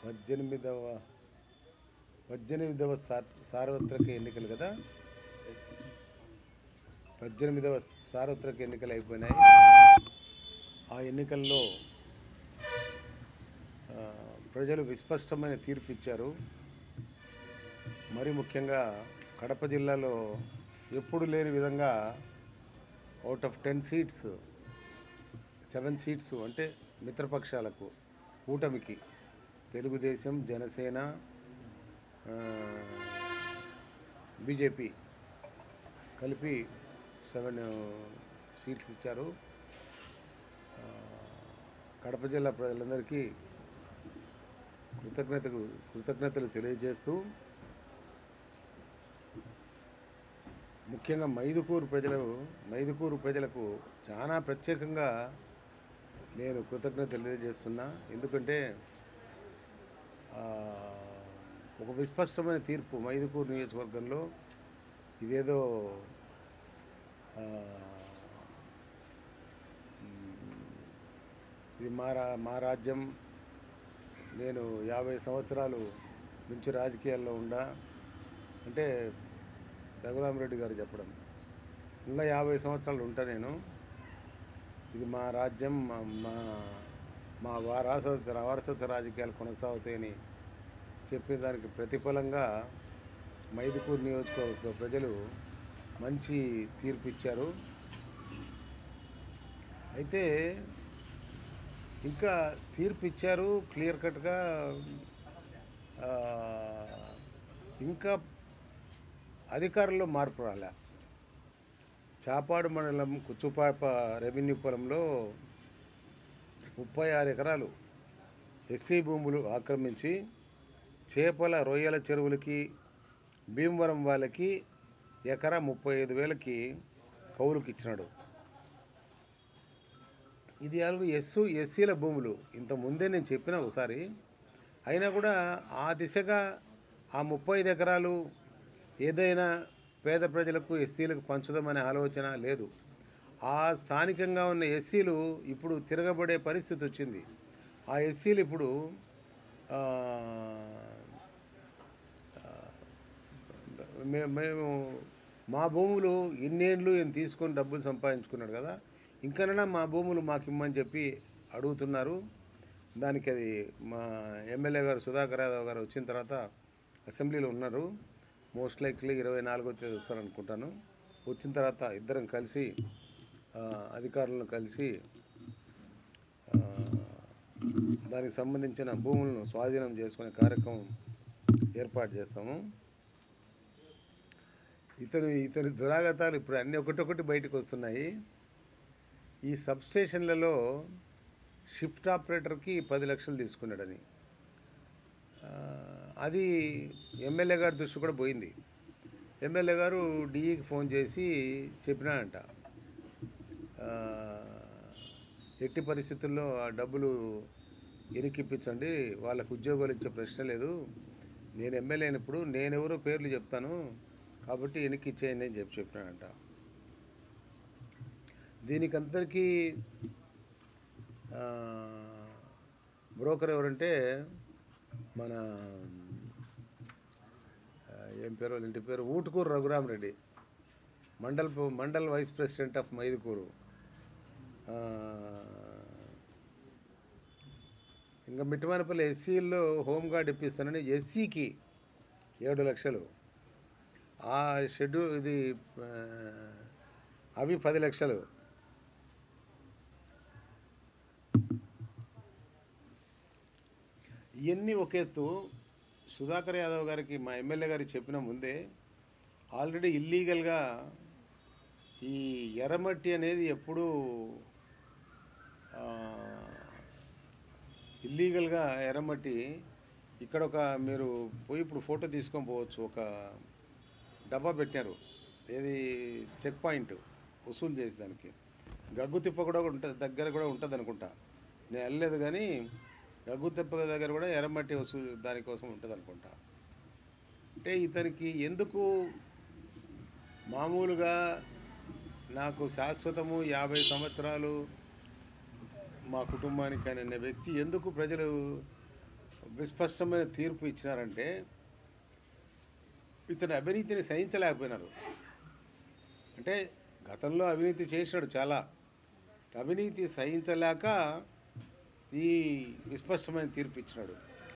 పద్దెనిమిదవ పద్దెనిమిదవ సా- సార్వత్రిక ఎన్నికలు కదా పద్దెనిమిదవ సార్వత్రిక ఎన్నికలు అయిపోయినాయి ఆ ఎన్నికల్లో ఆ, ప్రజలు విస్పష్టమైన తీర్పు ఇచ్చారు మరి ముఖ్యంగా కడప జిల్లాలో ఎప్పుడు లేని విధంగా out of ten seats seven seats అంటే మిత్రపక్షాలకు కూటమికి తెలుగుదేశం జనసేన ఆ, బీజేపీ కలిపి సెవెన్ సీట్స్ ఇచ్చారు ఆ, కడప జిల్లా ప్రజలందరికీ కృతజ్ఞతలు కృతజ్ఞతలు తెలియజేస్తూ ముఖ్యంగా మైదుకూరు ప్రజలు మైదుకూరు ప్రజలకు చాలా ప్రత్యేకంగా నేను కృతజ్ఞత తెలియజేస్తున్నా ఎందుకంటే ఆ, ఒక విస్పష్టమైన తీర్పు మైదుకూరు నియోజకవర్గంలో ఇదేదో ఆ, మ్, ఇది మా రా మా రాజ్యం నేను యాభై సంవత్సరాలు నుంచి రాజకీయాల్లో ఉండా అంటే రఘురామరెడ్డి గారు చెప్పడం ఇంకా యాభై సంవత్సరాలు ఉంటా నేను ఇది మా రాజ్యం మా మా మా వారసత్వ వారసత్వ రాజకీయాలు కొనసాగుతాయని చెప్పిన దానికి ప్రతిఫలంగా మైదుకూరు నియోజకవర్గ ప్రజలు మంచి తీర్పు ఇచ్చారు అయితే ఇంకా తీర్పు ఇచ్చారు క్లియర్ కట్గా ఆ, ఇంకా అధికారుల్లో మార్పు రాలే చాపాడు మండలం కుచ్చుపాప రెవెన్యూ పొలంలో ముప్పై ఆరు ఎకరాలు ఎస్సీ భూములు ఆక్రమించి చేపల రొయ్యల చెరువులకి భీమవరం వాళ్ళకి ఎకరా ముప్పై ఐదు వేలకి కౌలుకి ఇచ్చినాడు ఇది అలుగు ఎస్సు ఎస్సీల భూములు ఇంత ముందే నేను చెప్పిన ఒకసారి అయినా కూడా ఆ దిశగా ఆ ముప్పై ఐదు ఎకరాలు ఏదైనా పేద ప్రజలకు ఎస్సీలకు పంచుదామనే ఆలోచన లేదు ఆ స్థానికంగా ఉన్న ఎస్సీలు ఇప్పుడు తిరగబడే పరిస్థితి వచ్చింది ఆ ఎస్సీలు ఇప్పుడు ఆ, మే- మేము మా భూములు ఇన్నేళ్ళు ఈయన తీసుకొని డబ్బులు సంపాదించుకున్నాడు కదా ఇంకనైనా మా భూములు మాకు ఇమ్మని చెప్పి అడుగుతున్నారు దానికి అది మా ఎమ్మెల్యే గారు సుధాకర్ యాదవ్ గారు వచ్చిన తర్వాత అసెంబ్లీలో ఉన్నారు మోస్ట్ లైక్లీ ఇరవై నాలుగో తేదీ వస్తారనుకుంటాను వచ్చిన తర్వాత ఇద్దరం కలిసి ఆ, అధికారులను కలిసి ఆ, దానికి సంబంధించిన భూములను స్వాధీనం చేసుకునే కార్యక్రమం ఏర్పాటు చేస్తాము ఇతను ఇతని దురాగతాలు ఇప్పుడు అన్ని ఒకటొకటి బయటకు వస్తున్నాయి ఈ సబ్ స్టేషన్లలో షిఫ్ట్ ఆపరేటర్కి పది లక్షలు తీసుకున్నాడని ఆ, అది ఎమ్మెల్యే గారి దృష్టి కూడా పోయింది ఎమ్మెల్యే గారు డిఈకి ఫోన్ చేసి చెప్పినాడంట ఆ, ఎట్టి పరిస్థితుల్లో ఆ డబ్బులు ఎనికిప్పించండి వాళ్ళకు ఉద్యోగాలు ఇచ్చే ప్రశ్న లేదు నేను ఎమ్మెల్యే అయినప్పుడు నేనెవరో పేర్లు చెప్తాను కాబట్టి వెనక్కి ఇచ్చేయండి అని చెప్పి చెప్పినాడంట దీనికందరికీ ఆ, బ్రోకర్ ఎవరంటే మన ఆ, ఏం పేరు వాళ్ళ ఇంటి పేరు Utukuru Raghurama Reddy mandal mandal vice president of Mydukur ఆ, ఇంకా మిట్టమానపల్లి ఎస్సీల్లో హోంగార్డ్ ఇప్పిస్తానని ఎస్సీకి ఏడు లక్షలు ఆ షెడ్యూల్ ఇది ఆ, అవి పది లక్షలు ఇవన్నీ ఒక ఎత్తు సుధాకర్ యాదవ్ గారికి మా ఎమ్మెల్యే గారికి చెప్పిన ముందే ఆల్రెడీ ఇల్లీగల్గా ఈ ఎర్రమట్టి అనేది ఎప్పుడూ ఆ, ఇల్లీగల్గా ఎర్రమట్టి ఇక్కడ ఒక మీరు పోయి ఇప్పుడు ఫోటో తీసుకొని పోవచ్చు ఒక డబ్బా పెట్టారు ఏది చెక్ పాయింట్ వసూలు చేసి దానికి గగ్గు తిప్ప కూడా ఉంటుంది దగ్గర కూడా ఉంటుంది అనుకుంటా నేను వెళ్ళలేదు కానీ గగ్గు తిప్ప దగ్గర కూడా ఎర్రమట్టి వసూలు దానికోసం ఉంటుంది అనుకుంటా అంటే ఇతనికి ఎందుకు మామూలుగా నాకు శాశ్వతము యాభై సంవత్సరాలు మా కుటుంబానికి అని అనే వ్యక్తి ఎందుకు ప్రజలు విస్పష్టమైన తీర్పు ఇచ్చినారంటే ఇతను అవినీతిని సహించలేకపోయినారు అంటే గతంలో అవినీతి చేసినాడు చాలా అవినీతి సహించలేక ఈ విస్పష్టమైన తీర్పు ఇచ్చినాడు